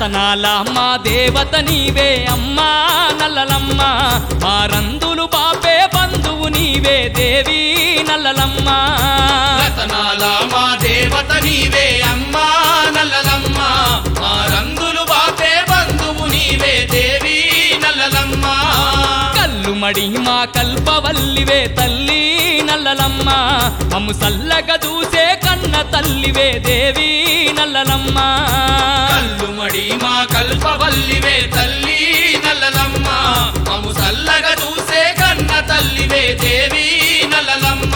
రతనాల మా దేవత నీవే అమ్మా నల్లలమ్మ మా రందులు బాపే బంధువు నీవే దేవి నల్లలమ్మ రతనాల మా దేవత నీవే అమ్మా నల్లలమ్మ మా రంగులు బాపే బంధువు నీవే దేవి నల్లలమ్మ కల్లు మడి మా కల్పవల్లివే తల్లి నల్లలమ్మ మమ్ము సల్లగా చూసే కన్న తల్లివే దేవి నల్లలమ్మ కల్లు మడి మా కల్పవల్లివే తల్లి నల్లలమ్మ మము సల్లగా చూసే కన్న తల్లివే దేవి నల్లలమ్మ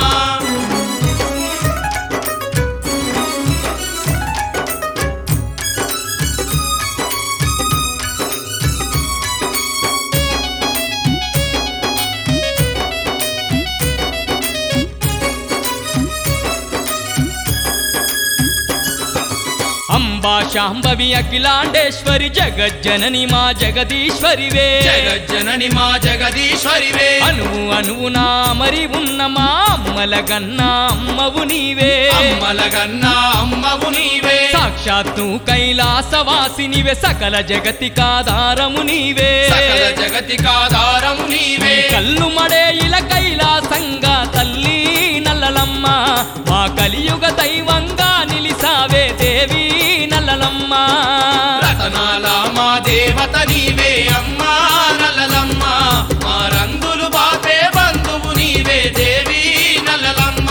అంబా శాంభవి అఖిలాండేశ్వరి జగజ్జనని మా జగదీశ్వరివే జగజ్జనని మా జగదీశ్వరివే అనువు అనువునా మరి ఉన్న మా అమ్మల గన్నా అమ్మవు నీవే అమ్మలగన్నా అమ్మవు నీవే సాక్షాత్తు కైలాసవాసినివే సకల జగతికాధారము నీవే సకల జగతికాధారము నీవే కల్లు మడే ఇల కైలాసంగా తల్లి నల్లలమ్మ మా కలియుగ దైవంగా నిలిసావే దేవి నల్లలమ్మ రతనాల మా దేవత నీవే అమ్మా నల్లలమ్మ మా రంగులు బాపే బంధువు నీవే దేవి నల్లలమ్మ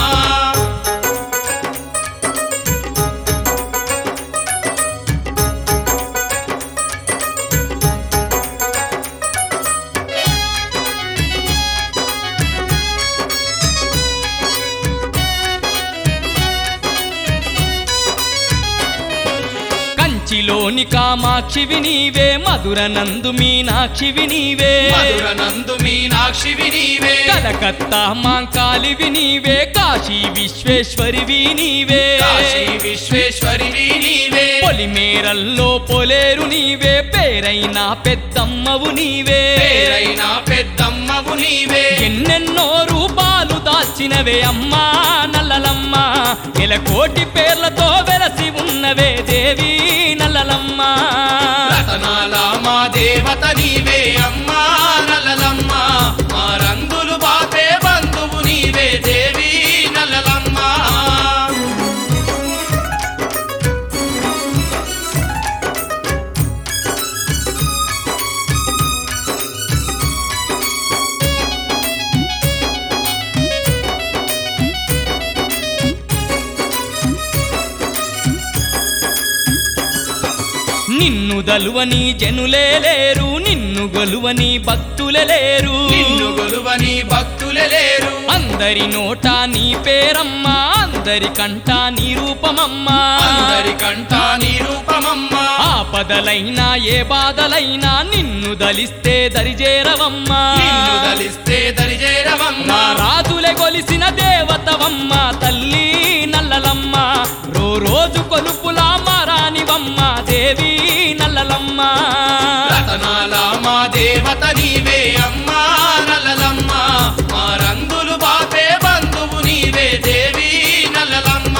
కంచిలోని కామాక్షివి నీవే మధుర నందు మీనాక్షివి నీవే మధుర నందు మీనాక్షివి నీవే కలకత్తా మాంకాలివి నీవే కాశీ విశ్వేశ్వరివి నీవే కాశీ విశ్వేశ్వరివి నీవే పొలిమేరల్లో పొలేరు నీవే పేరైన పెద్దమ్మవు నీవే పేరైన పెద్దమ్మవు నీవే ఎన్నెన్నో రూపాలు దాల్చినవే అమ్మా నల్లలమ్మ కోటి పేర్లతో వెలసి ఉన్నవే దేవి నల్లలమ్మ రతనాల మా దేవత నీవే అమ్మా నల్లలమ్మ మా రంగులు బాపే బంధువు నీవే దేవి నల్లలమ్మ నిన్ను దలువని జనులే లేరు నిన్ను గొలువని భక్తులే లేరు నిన్ను గొలువని భక్తులే లేరు అందరి నోట నీ పేరమ్మా అందరి కంట నీ రూపమమ్మా అందరికంట నీ రూపమమ్మా ఆపదలైనా ఏ బాధలైనా నిన్ను దలిస్తే దరిజేరవమ్మా నిన్ను దలిస్తే దరిజేరవమ్మా నా రాజులే కొలిసిన దేవతవమ్మ తల్లి నల్లలమ్మ రో రోజు కొలుపులా మారానివమ్మ దేవి నల్లలమ్మ రతనాల మా దేవత నీవే అమ్మా నల్లలమ్మ మా రంగులు బాపే బంధువు నీవే దేవి నల్లలమ్మ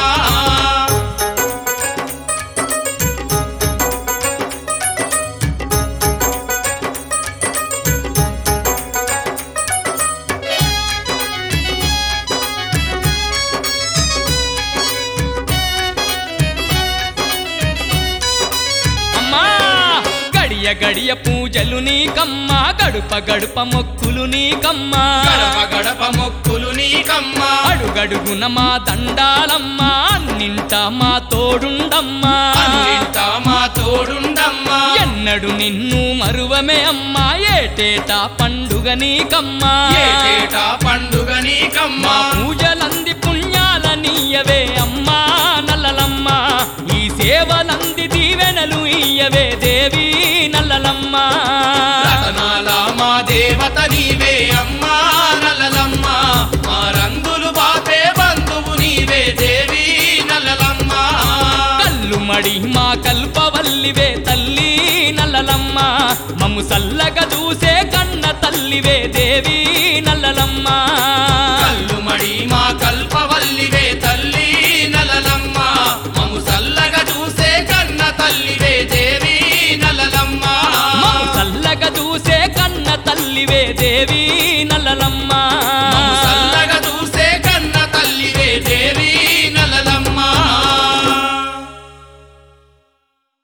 అమ్మా గడియ గడియ పూజలు నీకమ్మా గడుప గడుప మొక్కులు నీకమ్మా గడప గడప మొక్కులు నీకమ్మా అడుగడుగున మా దండాలమ్మా అన్నింట మా తోడుండమ్మా అన్నింట మా తోడుండమ్మా ఎన్నడు నిన్ను మరువమే అమ్మా ఏటేటా పండుగ నీకమ్మా ఏటేటా పండుగ మా నీకమ్మా పూజలంది పుణ్యాల నీయవే అమ్మా నల్లలమ్మ ఈ సేవలంది దీవెనలు ఇయ్యవే దేవి నల్లలమ్మ రతనాల మా దేవత నీవే అమ్మా నల్లలమ్మ మా రంగులు బాపే బంధువు నీవే దేవి నల్లలమ్మ కల్లు మడి మా కల్పవల్లివే తల్లి నల్లలమ్మ మమ్ము సల్లగా చూసే కన్న తల్లివే దేవి నల్లలమ్మ కల్లు మడి మా కల్పవల్లివే తల్లి నల్లలమ్మ మము సల్లగా చూసే కన్న తల్లివే దేవి నల్లలమ్మ